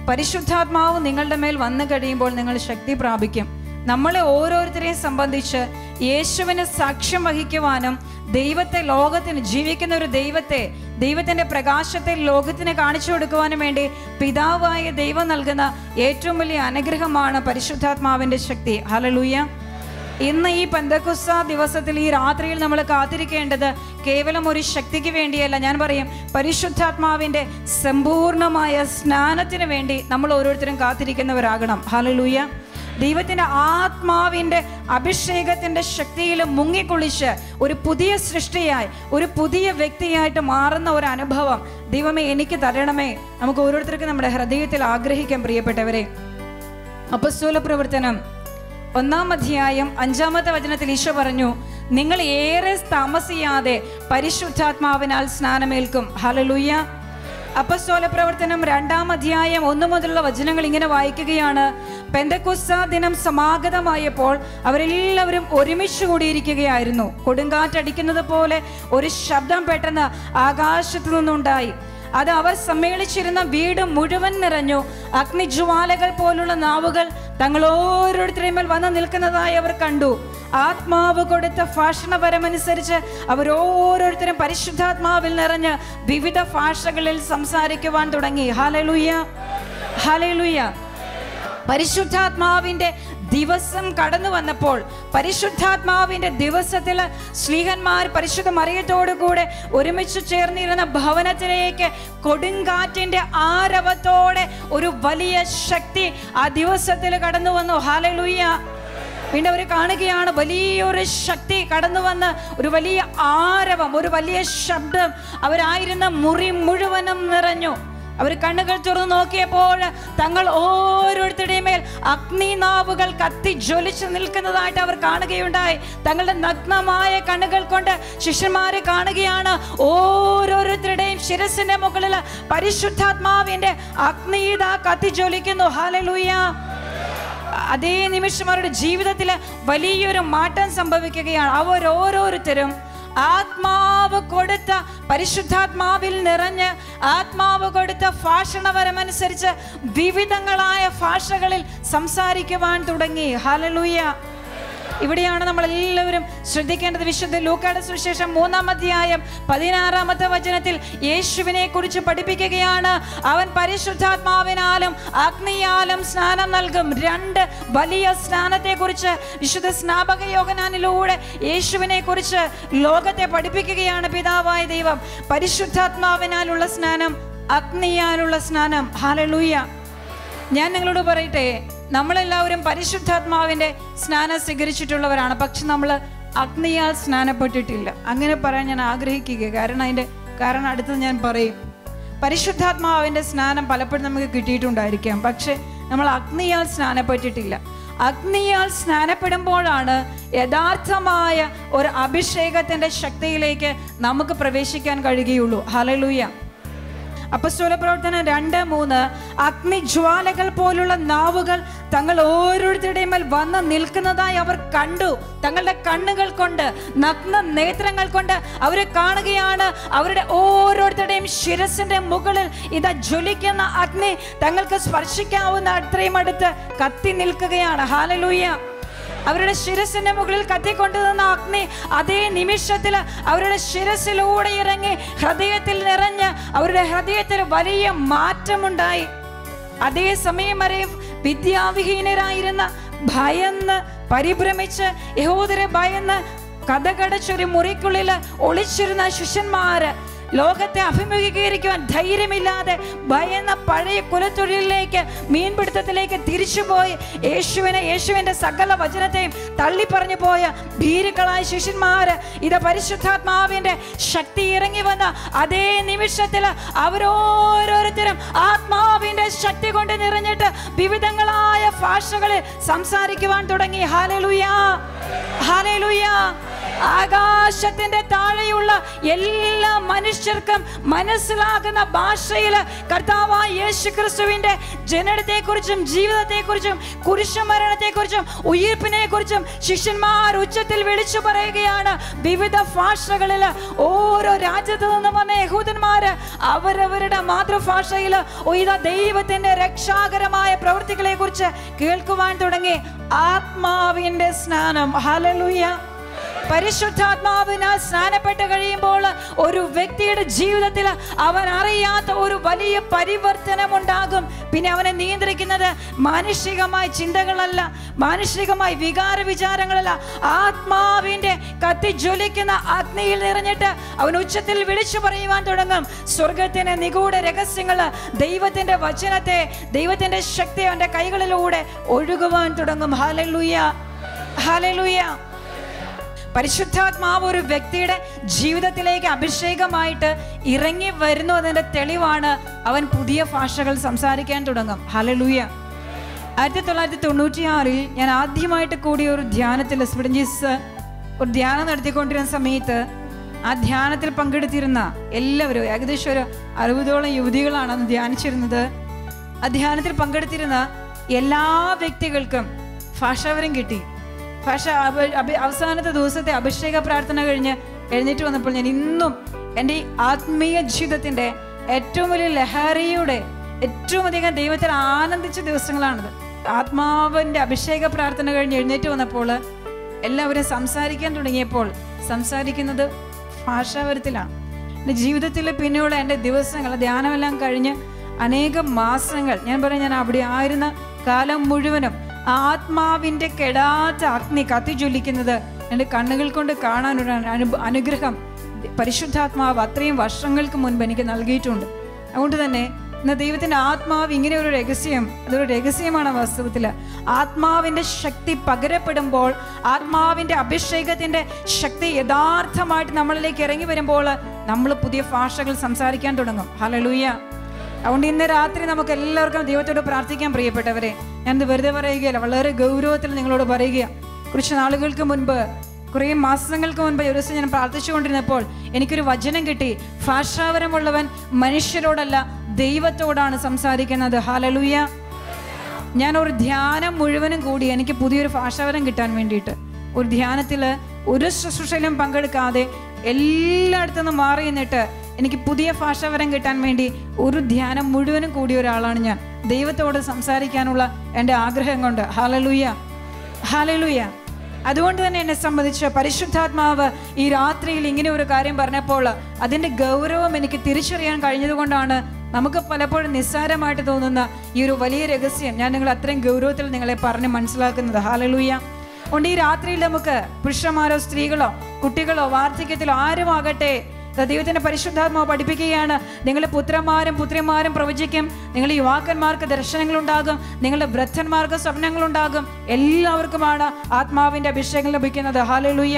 പരിശുദ്ധാത്മാവ് നിങ്ങളുടെ മേൽ വന്നു കഴിയുമ്പോൾ നിങ്ങൾ ശക്തി പ്രാപിക്കും നമ്മളെ ഓരോരുത്തരെയും സംബന്ധിച്ച് യേശുവിന് സാക്ഷ്യം വഹിക്കുവാനും ദൈവത്തെ ലോകത്തിന് ജീവിക്കുന്ന ഒരു ദൈവത്തെ ദൈവത്തിന്റെ പ്രകാശത്തെ ലോകത്തിന് കാണിച്ചു കൊടുക്കുവാനും വേണ്ടി പിതാവായ ദൈവം നൽകുന്ന ഏറ്റവും വലിയ അനുഗ്രഹമാണ് പരിശുദ്ധാത്മാവിന്റെ ശക്തി ഹലലൂയ ഇന്ന് ഈ പന്തക്കുസ ദിവസത്തിൽ ഈ രാത്രിയിൽ നമ്മൾ കാത്തിരിക്കേണ്ടത് കേവലം ഒരു ശക്തിക്ക് വേണ്ടിയല്ല ഞാൻ പറയും പരിശുദ്ധാത്മാവിൻ്റെ സമ്പൂർണമായ സ്നാനത്തിന് വേണ്ടി നമ്മൾ ഓരോരുത്തരും കാത്തിരിക്കുന്നവരാകണം ഹലലൂയ ദൈവത്തിൻ്റെ ആത്മാവിൻ്റെ അഭിഷേകത്തിൻ്റെ ശക്തിയിൽ മുങ്ങിക്കുളിച്ച് ഒരു പുതിയ സൃഷ്ടിയായി ഒരു പുതിയ വ്യക്തിയായിട്ട് മാറുന്ന ഒരു അനുഭവം ദൈവമേ എനിക്ക് തരണമേ നമുക്ക് ഓരോരുത്തർക്കും നമ്മുടെ ഹൃദയത്തിൽ ആഗ്രഹിക്കാൻ പ്രിയപ്പെട്ടവരെ അപ്പസ്തോല പ്രവർത്തനം ഒന്നാം അധ്യായം അഞ്ചാമത്തെ വചനത്തിൽ ഈശോ പറഞ്ഞു നിങ്ങൾ ഏറെ താമസിയാതെ പരിശുദ്ധാത്മാവിനാൽ സ്നാനമേൽക്കും ഹലലുയ്യ അപ്പസ്തോല പ്രവർത്തനം രണ്ടാം അധ്യായം ഒന്നു മുതലുള്ള വചനങ്ങൾ ഇങ്ങനെ വായിക്കുകയാണ് പെന്തക്കുസ്ത ദിനം സമാഗതമായപ്പോൾ അവരെല്ലാവരും ഒരുമിച്ച് കൂടിയിരിക്കുകയായിരുന്നു കൊടുങ്കാറ്റടിക്കുന്നത് പോലെ ഒരു ശബ്ദം പെട്ടെന്ന് ആകാശത്തു നിന്നുണ്ടായി അത് അവർ സമ്മേളിച്ചിരുന്ന വീട് മുഴുവൻ നിറഞ്ഞു അഗ്നിജ്വാലകൾ പോലുള്ള നാവുകൾ തങ്ങൾ ഓരോരുത്തരെയും മേൽ വന്ന് നിൽക്കുന്നതായി അവർ കണ്ടു ആത്മാവ് കൊടുത്ത ഭാഷണപരമനുസരിച്ച് അവർ ഓരോരുത്തരും പരിശുദ്ധാത്മാവിൽ നിറഞ്ഞ് വിവിധ ഭാഷകളിൽ സംസാരിക്കുവാൻ തുടങ്ങി ഹാലലുയ്യ ഹാലലുയ്യ പരിശുദ്ധാത്മാവിന്റെ ദിവസം കടന്നു വന്നപ്പോൾ പരിശുദ്ധാത്മാവിന്റെ ദിവസത്തിൽ സ്ലീഹന്മാർ പരിശുദ്ധ മറിയത്തോടു കൂടെ ഒരുമിച്ച് ചേർന്നിരുന്ന ഭവനത്തിലേക്ക് കൊടുങ്കാറ്റിന്റെ ആരവത്തോടെ ഒരു വലിയ ശക്തി ആ ദിവസത്തിൽ കടന്നു വന്നു ഹാലലുയ്യ പിന്നെ അവർ കാണുകയാണ് വലിയൊരു ശക്തി കടന്നു വന്ന് ഒരു വലിയ ആരവം ഒരു വലിയ ശബ്ദം അവരായിരുന്ന മുറി മുഴുവനും നിറഞ്ഞു അവർ കണ്ണുകൾ തുറന്നു നോക്കിയപ്പോൾ തങ്ങൾ ഓരോരുത്തരുടെയും മേൽ അഗ്നിനാവുകൾ കത്തി ജ്വലിച്ചു നിൽക്കുന്നതായിട്ട് അവർ കാണുകയുണ്ടായി തങ്ങളുടെ നഗ്നമായ കണ്ണുകൾ കൊണ്ട് ശിഷ്യന്മാരെ കാണുകയാണ് ഓരോരുത്തരുടെയും ശിരസിന്റെ മുകളിൽ പരിശുദ്ധാത്മാവിന്റെ അഗ്നിത കത്തി ജ്വലിക്കുന്നു ഹാലലൂയ അതേ നിമിഷം അവരുടെ ജീവിതത്തിൽ വലിയൊരു മാറ്റം സംഭവിക്കുകയാണ് അവർ ഓരോരുത്തരും ആത്മാവ് കൊടുത്ത പരിശുദ്ധാത്മാവിൽ നിറഞ്ഞ് ആത്മാവ് കൊടുത്ത ഭാഷണപരമനുസരിച്ച് വിവിധങ്ങളായ ഭാഷകളിൽ സംസാരിക്കുവാൻ തുടങ്ങി ഹലലൂയ ഇവിടെയാണ് നമ്മൾ എല്ലാവരും ശ്രദ്ധിക്കേണ്ടത് വിശുദ്ധ ലൂക്കാട് സുവിശേഷം മൂന്നാം അധ്യായം പതിനാറാമത്തെ വചനത്തിൽ യേശുവിനെ കുറിച്ച് പഠിപ്പിക്കുകയാണ് അവൻ പരിശുദ്ധാത്മാവിനാലും അഗ്നിയാലും സ്നാനം നൽകും രണ്ട് വലിയ സ്നാനത്തെ കുറിച്ച് വിശുദ്ധ സ്നാപക യോഗനാനിലൂടെ യേശുവിനെ കുറിച്ച് ലോകത്തെ പഠിപ്പിക്കുകയാണ് പിതാവായ ദൈവം പരിശുദ്ധാത്മാവിനാലുള്ള സ്നാനം അഗ്നിയാലുള്ള സ്നാനം ഹാലലൂയ ഞാൻ നിങ്ങളോട് പറയട്ടെ നമ്മളെല്ലാവരും പരിശുദ്ധാത്മാവിൻ്റെ സ്നാനം സ്വീകരിച്ചിട്ടുള്ളവരാണ് പക്ഷെ നമ്മൾ അഗ്നിയാൽ സ്നാനപ്പെട്ടിട്ടില്ല അങ്ങനെ പറയാൻ ഞാൻ ആഗ്രഹിക്കുക കാരണം അതിൻ്റെ കാരണം അടുത്തത് ഞാൻ പറയും പരിശുദ്ധാത്മാവിൻ്റെ സ്നാനം പലപ്പോഴും നമുക്ക് കിട്ടിയിട്ടുണ്ടായിരിക്കാം പക്ഷെ നമ്മൾ അഗ്നിയാൽ സ്നാനപ്പെട്ടിട്ടില്ല അഗ്നിയാൽ സ്നാനപ്പെടുമ്പോഴാണ് യഥാർത്ഥമായ ഒരു അഭിഷേകത്തിൻ്റെ ശക്തിയിലേക്ക് നമുക്ക് പ്രവേശിക്കാൻ കഴിയുകയുള്ളൂ ഹലലൂയ അപ്പസ്തോല പ്രവർത്തനം രണ്ട് മൂന്ന് അഗ്നിജ്വാലകൾ പോലുള്ള നാവുകൾ തങ്ങൾ ഓരോരുത്തരുടെയും മേൽ വന്ന് നിൽക്കുന്നതായി അവർ കണ്ടു തങ്ങളുടെ കണ്ണുകൾ കൊണ്ട് നഗ്ന നേത്രങ്ങൾ കൊണ്ട് അവരെ കാണുകയാണ് അവരുടെ ഓരോരുത്തരുടെയും ശിരസിന്റെ മുകളിൽ ഇതാ ജ്വലിക്കുന്ന അഗ്നി തങ്ങൾക്ക് സ്പർശിക്കാവുന്ന അത്രയും അടുത്ത് കത്തി നിൽക്കുകയാണ് ഹാലലൂയ അവരുടെ ശിരസിന്റെ മുകളിൽ കത്തിക്കൊണ്ടുവന്ന അഗ്നി അതേ നിമിഷത്തിൽ അവരുടെ ശിരസിലൂടെ ഇറങ്ങി ഹൃദയത്തിൽ നിറഞ്ഞ് അവരുടെ ഹൃദയത്തിൽ വലിയ മാറ്റമുണ്ടായി അതേ സമയം വരെ വിദ്യാവിഹീനരായിരുന്ന ഭയന്ന് പരിഭ്രമിച്ച് യഹോദരെ ഭയന്ന് കഥകടച്ചൊരു മുറിക്കുള്ളിൽ ഒളിച്ചിരുന്ന ശിഷ്യന്മാര് ലോകത്തെ അഭിമുഖീകരിക്കുവാൻ ധൈര്യമില്ലാതെ ഭയന്ന പഴയ കുലത്തൊഴിലിലേക്ക് മീൻപിടുത്തത്തിലേക്ക് തിരിച്ചുപോയി യേശുവിനെ യേശുവിന്റെ സകല വചനത്തെയും തള്ളിപ്പറഞ്ഞു പോയ ഭീരുക്കളായ ശിഷ്യന്മാര് ഇത് പരിശുദ്ധാത്മാവിന്റെ ശക്തി ഇറങ്ങി വന്ന അതേ നിമിഷത്തിൽ അവരോരോരുത്തരും ആത്മാവിന്റെ ശക്തി കൊണ്ട് നിറഞ്ഞിട്ട് വിവിധങ്ങളായ ഭാഷകളിൽ സംസാരിക്കുവാൻ തുടങ്ങി ഹാലലുയാ ഹാലലുയാ ആകാശത്തിന്റെ താഴെയുള്ള എല്ലാ മനുഷ്യർക്കും മനസ്സിലാകുന്ന ഭാഷയിൽ കർത്താവായ യേശു ക്രിസ്തുവിന്റെ ജനനത്തെക്കുറിച്ചും ജീവിതത്തെക്കുറിച്ചും കുരിശുമരണത്തെക്കുറിച്ചും ഉയിർപ്പിനെ കുറിച്ചും ശിഷ്യന്മാർ ഉച്ചത്തിൽ വിളിച്ചു പറയുകയാണ് വിവിധ ഭാഷകളിൽ ഓരോ രാജ്യത്തു നിന്നും വന്ന യഹൂദന്മാര് അവരവരുടെ മാതൃഭാഷയിൽ ഉയത ദൈവത്തിന്റെ രക്ഷാകരമായ പ്രവൃത്തികളെ കുറിച്ച് കേൾക്കുവാൻ തുടങ്ങി ആത്മാവിന്റെ സ്നാനം ഹലലുയ പരിശുദ്ധാത്മാവിനാൽ സ്നാനപ്പെട്ട് കഴിയുമ്പോൾ ഒരു വ്യക്തിയുടെ ജീവിതത്തിൽ അവൻ അറിയാത്ത ഒരു വലിയ പരിവർത്തനം ഉണ്ടാകും പിന്നെ അവനെ നിയന്ത്രിക്കുന്നത് മാനുഷികമായ ചിന്തകളല്ല മാനുഷികമായ വികാര വിചാരങ്ങളല്ല ആത്മാവിന്റെ കത്തി ജ്വലിക്കുന്ന അഗ്നിയിൽ നിറഞ്ഞിട്ട് അവൻ ഉച്ചത്തിൽ വിളിച്ചു പറയുവാൻ തുടങ്ങും സ്വർഗത്തിന്റെ നിഗൂഢ രഹസ്യങ്ങള് ദൈവത്തിന്റെ വചനത്തെ ദൈവത്തിന്റെ ശക്തി അവന്റെ കൈകളിലൂടെ ഒഴുകുവാൻ തുടങ്ങും ഹാലലുയ ഹാലലുയ പരിശുദ്ധാത്മാവ് ഒരു വ്യക്തിയുടെ ജീവിതത്തിലേക്ക് അഭിഷേകമായിട്ട് ഇറങ്ങി വരുന്നു എന്നതിന്റെ തെളിവാണ് അവൻ പുതിയ ഭാഷകൾ സംസാരിക്കാൻ തുടങ്ങും ഹലലൂയ ആയിരത്തി തൊള്ളായിരത്തി തൊണ്ണൂറ്റിയാറിൽ ഞാൻ ആദ്യമായിട്ട് കൂടിയ ഒരു ധ്യാനത്തിൽ സ്പിഡഞ്ചിസ് ഒരു ധ്യാനം നടത്തിക്കൊണ്ടിരുന്ന സമയത്ത് ആ ധ്യാനത്തിൽ പങ്കെടുത്തിരുന്ന എല്ലാവരും ഏകദേശം ഒരു അറുപതോളം യുവതികളാണ് അന്ന് ധ്യാനിച്ചിരുന്നത് ആ ധ്യാനത്തിൽ പങ്കെടുത്തിരുന്ന എല്ലാ വ്യക്തികൾക്കും ഭാഷാവരം കിട്ടി പക്ഷെ അഭ- അഭി- അവസാനത്തെ ദിവസത്തെ അഭിഷേക പ്രാർത്ഥന കഴിഞ്ഞ് എഴുന്നേറ്റ് വന്നപ്പോൾ ഞാൻ ഇന്നും എൻ്റെ ഈ ആത്മീയ ജീവിതത്തിൻ്റെ ഏറ്റവും വലിയ ലഹരിയുടെ ഏറ്റവും അധികം ദൈവത്തിൽ ആനന്ദിച്ച ദിവസങ്ങളാണിത് ആത്മാവിൻ്റെ അഭിഷേക പ്രാർത്ഥന കഴിഞ്ഞ് എഴുന്നേറ്റ് വന്നപ്പോൾ എല്ലാവരും സംസാരിക്കാൻ തുടങ്ങിയപ്പോൾ സംസാരിക്കുന്നത് ഭാഷാവരത്തിലാണ് എൻ്റെ ജീവിതത്തിൽ പിന്നെയുള്ള എൻ്റെ ദിവസങ്ങൾ ധ്യാനമെല്ലാം കഴിഞ്ഞ് അനേകം മാസങ്ങൾ ഞാൻ പറയാം ഞാൻ അവിടെ ആയിരുന്ന കാലം മുഴുവനും ആത്മാവിൻ്റെ കെടാത്ത അഗ്നി കത്തിജ്വലിക്കുന്നത് എൻ്റെ കണ്ണുകൾ കൊണ്ട് കാണാനൊരു അനു അനുഗ്രഹം പരിശുദ്ധാത്മാവ് അത്രയും വർഷങ്ങൾക്ക് മുൻപ് എനിക്ക് നൽകിയിട്ടുണ്ട് അതുകൊണ്ട് തന്നെ ഇന്ന് ദൈവത്തിന്റെ ആത്മാവ് ഇങ്ങനെ ഒരു രഹസ്യം അതൊരു രഹസ്യമാണ് വാസ്തവത്തിൽ ആത്മാവിന്റെ ശക്തി പകരപ്പെടുമ്പോൾ ആത്മാവിന്റെ അഭിഷേകത്തിന്റെ ശക്തി യഥാർത്ഥമായിട്ട് നമ്മളിലേക്ക് ഇറങ്ങി വരുമ്പോൾ നമ്മൾ പുതിയ ഭാഷകൾ സംസാരിക്കാൻ തുടങ്ങും ഹലലൂയ അതുകൊണ്ട് ഇന്ന് രാത്രി നമുക്ക് എല്ലാവർക്കും ദൈവത്തോട് പ്രാർത്ഥിക്കാൻ പ്രിയപ്പെട്ടവരെ ഞാൻ ഇത് വെറുതെ പറയുകയല്ല വളരെ ഗൗരവത്തിൽ നിങ്ങളോട് പറയുക കുറച്ച് നാളുകൾക്ക് മുൻപ് കുറേ മാസങ്ങൾക്ക് മുൻപ് ഒരു ദിവസം ഞാൻ പ്രാർത്ഥിച്ചുകൊണ്ടിരുന്നപ്പോൾ എനിക്കൊരു വചനം കിട്ടി ഭാഷാവരമുള്ളവൻ മനുഷ്യരോടല്ല ദൈവത്തോടാണ് സംസാരിക്കുന്നത് ഹാലലൂയ ഞാൻ ഒരു ധ്യാനം മുഴുവനും കൂടി എനിക്ക് പുതിയൊരു ഭാഷാവരം കിട്ടാൻ വേണ്ടിയിട്ട് ഒരു ധ്യാനത്തിൽ ഒരു ശുശ്രൂഷയിലും പങ്കെടുക്കാതെ എല്ലായിടത്തു നിന്നും മാറി നിന്നിട്ട് എനിക്ക് പുതിയ ഭാഷാവരം കിട്ടാൻ വേണ്ടി ഒരു ധ്യാനം മുഴുവനും കൂടിയ ഒരാളാണ് ഞാൻ ദൈവത്തോട് സംസാരിക്കാനുള്ള എൻ്റെ ആഗ്രഹം കൊണ്ട് ഹാലലൂയ ഹാലലൂയ അതുകൊണ്ട് തന്നെ എന്നെ സംബന്ധിച്ച് പരിശുദ്ധാത്മാവ് ഈ രാത്രിയിൽ ഇങ്ങനെ ഒരു കാര്യം പറഞ്ഞപ്പോൾ അതിൻ്റെ ഗൗരവം എനിക്ക് തിരിച്ചറിയാൻ കഴിഞ്ഞതുകൊണ്ടാണ് നമുക്ക് പലപ്പോഴും നിസ്സാരമായിട്ട് തോന്നുന്ന ഈ ഒരു വലിയ രഹസ്യം ഞാൻ നിങ്ങൾ അത്രയും ഗൗരവത്തിൽ നിങ്ങളെ പറഞ്ഞ് മനസ്സിലാക്കുന്നത് ഹാലലൂയ അതുകൊണ്ട് ഈ രാത്രിയിൽ നമുക്ക് പുരുഷന്മാരോ സ്ത്രീകളോ കുട്ടികളോ വാർദ്ധക്യത്തിലോ ആരും ആകട്ടെ ദാ ദൈവത്തിന്റെ പരിശുദ്ധാത്മാവ് പഠിപ്പിക്കുകയാണ് നിങ്ങളുടെ പുത്രന്മാരും പുത്രിമാരും പ്രവചിക്കും നിങ്ങളുടെ യുവാക്കന്മാർക്ക് ദർശനങ്ങളുണ്ടാകും നിങ്ങളുടെ വൃദ്ധന്മാർക്ക് സ്വപ്നങ്ങളുണ്ടാകും എല്ലാവർക്കുമാണ് ആത്മാവിന്റെ അഭിഷേകം ലഭിക്കുന്നത് ഹാലലുയ്യ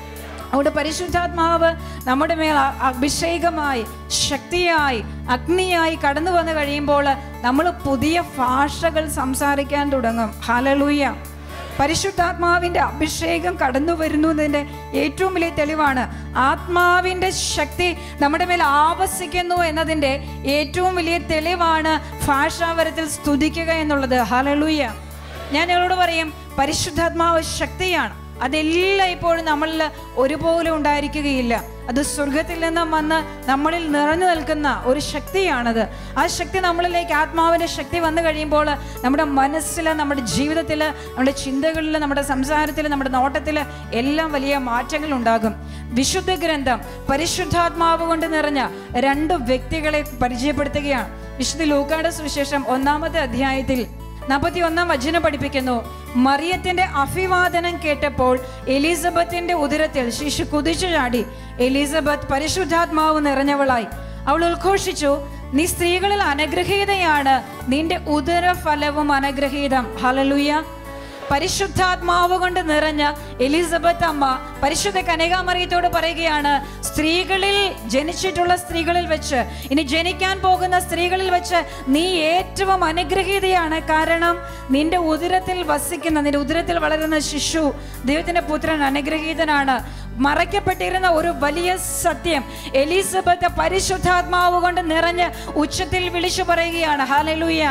അവിടെ പരിശുദ്ധാത്മാവ് നമ്മുടെ മേൽ അ- അഭിഷേകമായി ശക്തിയായി അഗ്നിയായി കടന്നു വന്നു കഴിയുമ്പോൾ നമ്മൾ പുതിയ ഭാഷകൾ സംസാരിക്കാൻ തുടങ്ങും ഹാലലൂയ പരിശുദ്ധാത്മാവിന്റെ അഭിഷേകം കടന്നു വരുന്നതിന്റെ ഏറ്റവും വലിയ തെളിവാണ് ആത്മാവിന്റെ ശക്തി നമ്മുടെ മേൽ ആവസിക്കുന്നു എന്നതിന്റെ ഏറ്റവും വലിയ തെളിവാണ് ഭാഷാവരത്തിൽ സ്തുതിക്കുക എന്നുള്ളത് ഹലലൂയ ഞാൻ നിങ്ങളോട് പറയും പരിശുദ്ധാത്മാവ് ശക്തിയാണ് അതെല്ലാം ഇപ്പോഴും നമ്മളിൽ ഒരുപോലെ ഉണ്ടായിരിക്കുകയില്ല അത് സ്വർഗത്തിൽ നിന്നും വന്ന് നമ്മളിൽ നിറഞ്ഞു നിൽക്കുന്ന ഒരു ശക്തിയാണത് ആ ശക്തി നമ്മളിലേക്ക് ആത്മാവിൻ്റെ ശക്തി വന്നു കഴിയുമ്പോൾ നമ്മുടെ മനസ്സിൽ നമ്മുടെ ജീവിതത്തിൽ നമ്മുടെ ചിന്തകളിൽ നമ്മുടെ സംസാരത്തിൽ നമ്മുടെ നോട്ടത്തിൽ എല്ലാം വലിയ മാറ്റങ്ങൾ ഉണ്ടാകും വിശുദ്ധ ഗ്രന്ഥം പരിശുദ്ധാത്മാവ് കൊണ്ട് നിറഞ്ഞ രണ്ട് വ്യക്തികളെ പരിചയപ്പെടുത്തുകയാണ് വിശുദ്ധ ലൂക്കായുടെ സുവിശേഷം ഒന്നാമത്തെ അധ്യായത്തിൽ നാൽപ്പത്തി ഒന്നാം വചനം പഠിപ്പിക്കുന്നു മറിയത്തിന്റെ അഭിവാദനം കേട്ടപ്പോൾ എലിസബത്തിന്റെ ഉദരത്തിൽ ശിശു കുതിച്ചു ചാടി എലിസബത്ത് പരിശുദ്ധാത്മാവ് നിറഞ്ഞവളായി അവൾ ഉദ്ഘോഷിച്ചു നീ സ്ത്രീകളിൽ അനുഗ്രഹീതയാണ് നിന്റെ ഉദരഫലവും അനുഗ്രഹീതം ഹലലുയ പരിശുദ്ധാത്മാവ് കൊണ്ട് നിറഞ്ഞ എലിസബത്ത് അമ്മ പരിശുദ്ധ കനകാമറിയത്തോട് പറയുകയാണ് സ്ത്രീകളിൽ ജനിച്ചിട്ടുള്ള സ്ത്രീകളിൽ വെച്ച് ഇനി ജനിക്കാൻ പോകുന്ന സ്ത്രീകളിൽ വെച്ച് നീ ഏറ്റവും അനുഗ്രഹീതയാണ് കാരണം നിന്റെ ഉദരത്തിൽ വസിക്കുന്ന നിന്റെ ഉദരത്തിൽ വളരുന്ന ശിശു ദൈവത്തിന്റെ പുത്രൻ അനുഗ്രഹീതനാണ് മറയ്ക്കപ്പെട്ടിരുന്ന ഒരു വലിയ സത്യം എലിസബത്ത് പരിശുദ്ധാത്മാവ് കൊണ്ട് നിറഞ്ഞ് ഉച്ചത്തിൽ വിളിച്ചു പറയുകയാണ് ഹാലലൂയ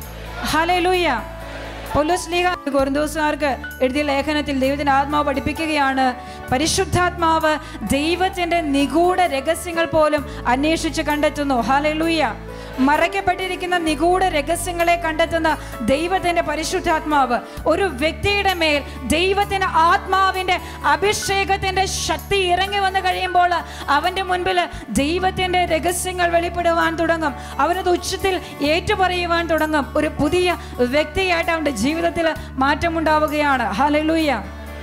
ഹാലലൂയ പൊല്ലുസ്ലീഹ കൊറിന്തോസുകാർക്ക് എഴുതിയ ലേഖനത്തിൽ ദൈവത്തിന്റെ ആത്മാവ് പഠിപ്പിക്കുകയാണ് പരിശുദ്ധാത്മാവ് ദൈവത്തിന്റെ നിഗൂഢ രഹസ്യങ്ങൾ പോലും അന്വേഷിച്ച് കണ്ടെത്തുന്നു ഹാലലൂയ മറയ്ക്കപ്പെട്ടിരിക്കുന്ന നിഗൂഢ രഹസ്യങ്ങളെ കണ്ടെത്തുന്ന ദൈവത്തിന്റെ പരിശുദ്ധാത്മാവ് ഒരു വ്യക്തിയുടെ മേൽ ദൈവത്തിന്റെ ആത്മാവിന്റെ അഭിഷേകത്തിന്റെ ശക്തി ഇറങ്ങി വന്നു കഴിയുമ്പോൾ അവന്റെ മുൻപിൽ ദൈവത്തിന്റെ രഹസ്യങ്ങൾ വെളിപ്പെടുവാൻ തുടങ്ങും അവനത് ഉച്ചത്തിൽ ഏറ്റുപറയുവാൻ തുടങ്ങും ഒരു പുതിയ വ്യക്തിയായിട്ട് അവന്റെ ജീവിതത്തിൽ മാറ്റമുണ്ടാവുകയാണ് ഹലലൂയ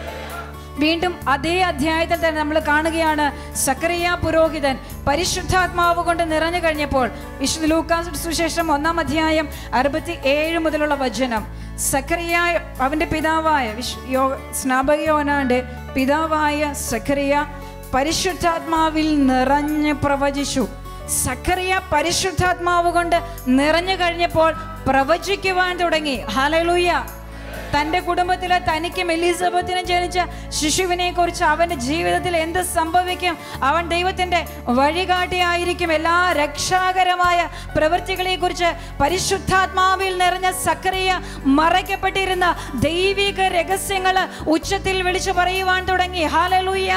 വീണ്ടും അതേ അധ്യായത്തിൽ തന്നെ നമ്മൾ കാണുകയാണ് സക്കറിയ പുരോഹിതൻ പരിശുദ്ധാത്മാവ് കൊണ്ട് നിറഞ്ഞു കഴിഞ്ഞപ്പോൾ വിശുദ്ധ ലൂക്കാസ് സുശേഷം ഒന്നാം അധ്യായം അറുപത്തി ഏഴ് മുതലുള്ള വചനം സക്കറിയ അവന്റെ പിതാവായ വിശ് യോ സ്നാപകയോനാന്റെ പിതാവായ സക്കറിയ പരിശുദ്ധാത്മാവിൽ നിറഞ്ഞ് പ്രവചിച്ചു സക്കറിയ പരിശുദ്ധാത്മാവ് കൊണ്ട് നിറഞ്ഞു കഴിഞ്ഞപ്പോൾ പ്രവചിക്കുവാൻ തുടങ്ങി ഹലലൂയ തൻ്റെ കുടുംബത്തിൽ തനിക്കും എലിസബത്തിനും ജനിച്ച ശിശുവിനെ കുറിച്ച് അവൻ്റെ ജീവിതത്തിൽ എന്ത് സംഭവിക്കും അവൻ ദൈവത്തിൻ്റെ വഴികാട്ടിയായിരിക്കും എല്ലാ രക്ഷാകരമായ പ്രവൃത്തികളെ കുറിച്ച് പരിശുദ്ധാത്മാവിൽ നിറഞ്ഞ സക്കറിയ മറയ്ക്കപ്പെട്ടിരുന്ന ദൈവിക രഹസ്യങ്ങൾ ഉച്ചത്തിൽ വിളിച്ചു പറയുവാൻ തുടങ്ങി ഹാലലൂയ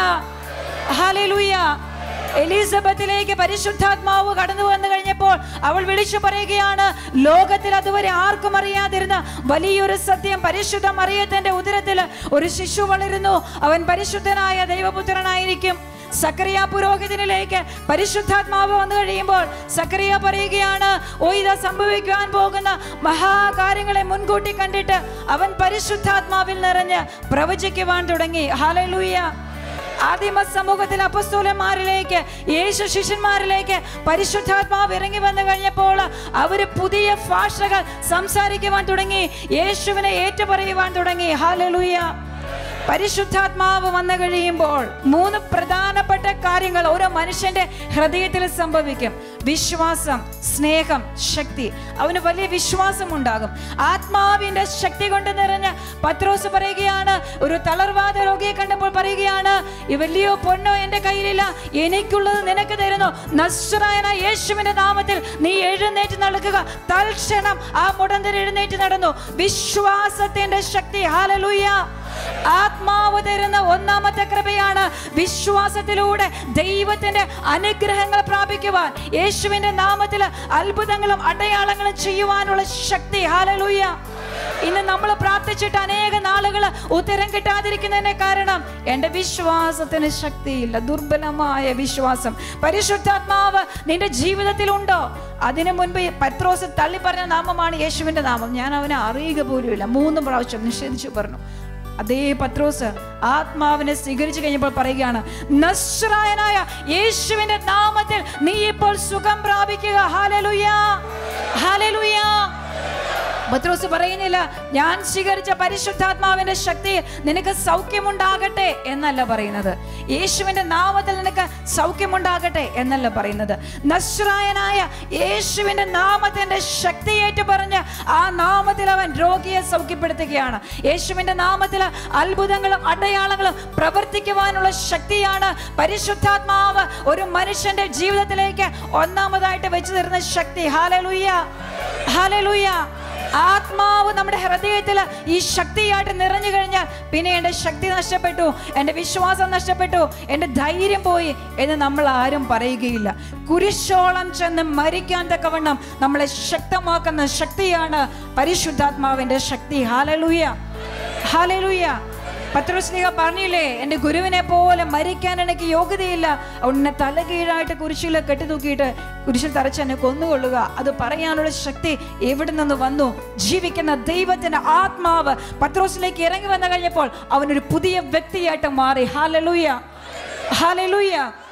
ഹാലലൂയ എലിസബത്തിലേക്ക് പരിശുദ്ധാത്മാവ് കടന്നു വന്നു കഴിഞ്ഞപ്പോൾ അവൾ വിളിച്ചു പറയുകയാണ് ലോകത്തിൽ അതുവരെ ആർക്കും അറിയാതിരുന്ന വലിയൊരു സത്യം പരിശുദ്ധ മറിയത്തിന്റെ ഉദരത്തിൽ ഒരു ശിശു വളരുന്നു അവൻ പരിശുദ്ധനായ ദൈവപുത്രനായിരിക്കും സക്കറിയ പുരോഹിതനിലേക്ക് പരിശുദ്ധാത്മാവ് വന്നു കഴിയുമ്പോൾ സക്കറിയ പറയുകയാണ് ഓ ഇതാ സംഭവിക്കുവാൻ പോകുന്ന മഹാകാര്യങ്ങളെ മുൻകൂട്ടി കണ്ടിട്ട് അവൻ പരിശുദ്ധാത്മാവിൽ നിറഞ്ഞ് പ്രവചിക്കുവാൻ തുടങ്ങി ഹാലലൂയ ആദിമ സമൂഹത്തിൽ അപ്പസ്തോലന്മാരിലേക്ക് യേശു ശിഷ്യന്മാരിലേക്ക് പരിശുദ്ധാത്മാവ് ഇറങ്ങി വന്നു കഴിഞ്ഞപ്പോൾ അവര് പുതിയ ഭാഷകൾ സംസാരിക്കുവാൻ തുടങ്ങി യേശുവിനെ ഏറ്റുപറയുവാൻ തുടങ്ങി ഹാലലൂയ പരിശുദ്ധാത്മാവ് വന്നു കഴിയുമ്പോൾ മൂന്ന് പ്രധാനപ്പെട്ട കാര്യങ്ങൾ ഓരോ മനുഷ്യന്റെ ഹൃദയത്തിൽ സംഭവിക്കും വിശ്വാസം സ്നേഹം ശക്തി അവന് വലിയ വിശ്വാസം ഉണ്ടാകും ആത്മാവിന്റെ ശക്തി കൊണ്ട് നിറഞ്ഞ പത്രോസ് പറയുകയാണ് ഒരു തളർവാദ രോഗിയെ കണ്ടപ്പോൾ പറയുകയാണ് ഈ വലിയോ പൊന്നോ എന്റെ കയ്യിലില്ല എനിക്കുള്ളത് നിനക്ക് തരുന്നു നശ്വരായന യേശുവിന്റെ നാമത്തിൽ നീ എഴുന്നേറ്റ് നടക്കുക തൽക്ഷണം ആ മുടന്തൻ എഴുന്നേറ്റ് നടന്നു വിശ്വാസത്തിന്റെ ശക്തി ഹാലലൂയ ആത്മാവ് തരുന്ന ഒന്നാമത്തെ കൃപയാണ് വിശ്വാസത്തിലൂടെ ദൈവത്തിന്റെ അനുഗ്രഹങ്ങൾ പ്രാപിക്കുവാൻ യേശുവിന്റെ നാമത്തിൽ അത്ഭുതങ്ങളും അടയാളങ്ങളും ചെയ്യുവാനുള്ള ശക്തി ഹാലലൂയ ഇന്ന് നമ്മൾ പ്രാർത്ഥിച്ചിട്ട് അനേക നാളുകൾ ഉത്തരം കിട്ടാതിരിക്കുന്നതിന് കാരണം എൻ്റെ വിശ്വാസത്തിന് ശക്തിയില്ല ദുർബലമായ വിശ്വാസം പരിശുദ്ധാത്മാവ് നിന്റെ ജീവിതത്തിലുണ്ടോ അതിനു മുൻപ് പത്രോസ് തള്ളി പറഞ്ഞ നാമമാണ് യേശുവിന്റെ നാമം ഞാൻ അവനെ അറിയുക പോലുമില്ല മൂന്ന് പ്രാവശ്യം നിഷേധിച്ചു പറഞ്ഞു അതേ പത്രോസ് ആത്മാവിനെ സ്വീകരിച്ചു കഴിഞ്ഞപ്പോൾ പറയുകയാണ് നശ്രായനായ യേശുവിന്റെ നാമത്തിൽ നീ ഇപ്പോൾ സുഖം പ്രാപിക്കുക ഹാലലുയ ഹാലലുയ പത്രോസ് പറയുന്നില്ല ഞാൻ സ്വീകരിച്ച പരിശുദ്ധാത്മാവിന്റെ ശക്തി നിനക്ക് സൗഖ്യമുണ്ടാകട്ടെ എന്നല്ല പറയുന്നത് യേശുവിന്റെ നാമത്തിൽ നിനക്ക് സൗഖ്യമുണ്ടാകട്ടെ എന്നല്ല പറയുന്നത് നശ്രായനായ യേശുവിന്റെ നാമത്തിന്റെ ശക്തിയേറ്റ് പറഞ്ഞ് ആ നാമത്തിൽ അവൻ രോഗിയെ സൗഖ്യപ്പെടുത്തുകയാണ് യേശുവിന്റെ നാമത്തിൽ അത്ഭുതങ്ങളും അടയാളങ്ങളും പ്രവർത്തിക്കുവാനുള്ള ശക്തിയാണ് പരിശുദ്ധാത്മാവ് ഒരു മനുഷ്യന്റെ ജീവിതത്തിലേക്ക് ഒന്നാമതായിട്ട് വെച്ചു തരുന്ന ശക്തി ഹാലലുയ്യ ഹാലലുയ്യ ആത്മാവ് നമ്മുടെ ഹൃദയത്തിൽ ഈ ശക്തിയായിട്ട് നിറഞ്ഞു കഴിഞ്ഞാൽ പിന്നെ എൻ്റെ ശക്തി നഷ്ടപ്പെട്ടു എൻ്റെ വിശ്വാസം നഷ്ടപ്പെട്ടു എൻ്റെ ധൈര്യം പോയി എന്ന് നമ്മൾ ആരും പറയുകയില്ല കുരിശോളം ചെന്ന് മരിക്കാൻ തക്കവണ്ണം നമ്മളെ ശക്തമാക്കുന്ന ശക്തിയാണ് പരിശുദ്ധാത്മാവിൻ്റെ ശക്തി ഹാലലൂയ ഹാലലൂയ പത്രോസ്ലിഹ പറഞ്ഞില്ലേ എൻ്റെ ഗുരുവിനെ പോലെ മരിക്കാൻ എനിക്ക് യോഗ്യതയില്ല ഉന്നെ തലകീഴായിട്ട് കുരിശിൽ കെട്ടിത്തൂക്കിയിട്ട് കുരിശിൽ തറച്ച് എന്നെ കൊന്നുകൊള്ളുക അത് പറയാനുള്ള ശക്തി എവിടെ നിന്ന് വന്നു ജീവിക്കുന്ന ദൈവത്തിന്റെ ആത്മാവ് പത്രോസിലേക്ക് ഇറങ്ങി വന്നു കഴിഞ്ഞപ്പോൾ അവനൊരു പുതിയ വ്യക്തിയായിട്ട് മാറി ഹാലലൂയ ഹാലലൂയ